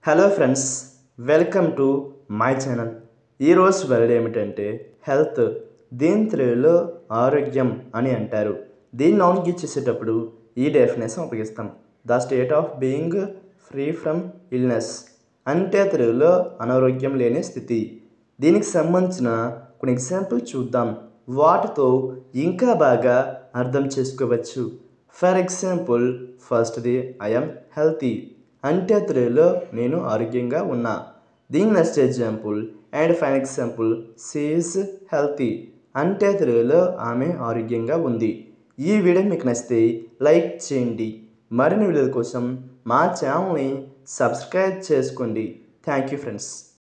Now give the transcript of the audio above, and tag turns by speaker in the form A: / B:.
A: hello friends welcome to my channel ఈరోజు word ఏమిటంటే health దీని తెలుగులో ఆరోగ్యం అని అంటారు దీన్ని నాన్కి చేసేటప్పుడు ఈ డెఫినేషన్ ఉపయోగిస్తాం the state of being free from illness అంటే తెలుగులో అనారోగ్యం లేని స్థితి దీనికి సంబంధించిన కొన్ని ఎగ్జాంపుల్ చూద్దాం వాటితో ఇంకా బాగా అర్థం చేసుకోవచ్చు ఫర్ ఎగ్జాంపుల్ ఫస్ట్ది ఐఎమ్ హెల్తీ అంటే తెలుగులో నేను ఆరోగ్యంగా ఉన్నా దీని next example and fine example she is healthy అంటే తెలుగులో ఆమె ఆరోగ్యంగా ఉంది ఈ వీడియో మీకు నచ్చితే లైక్ చేయండి మరిన్ని వీడియోల కోసం మా ఛానల్ని సబ్స్క్రైబ్ చేసుకోండి థ్యాంక్ యూ ఫ్రెండ్స్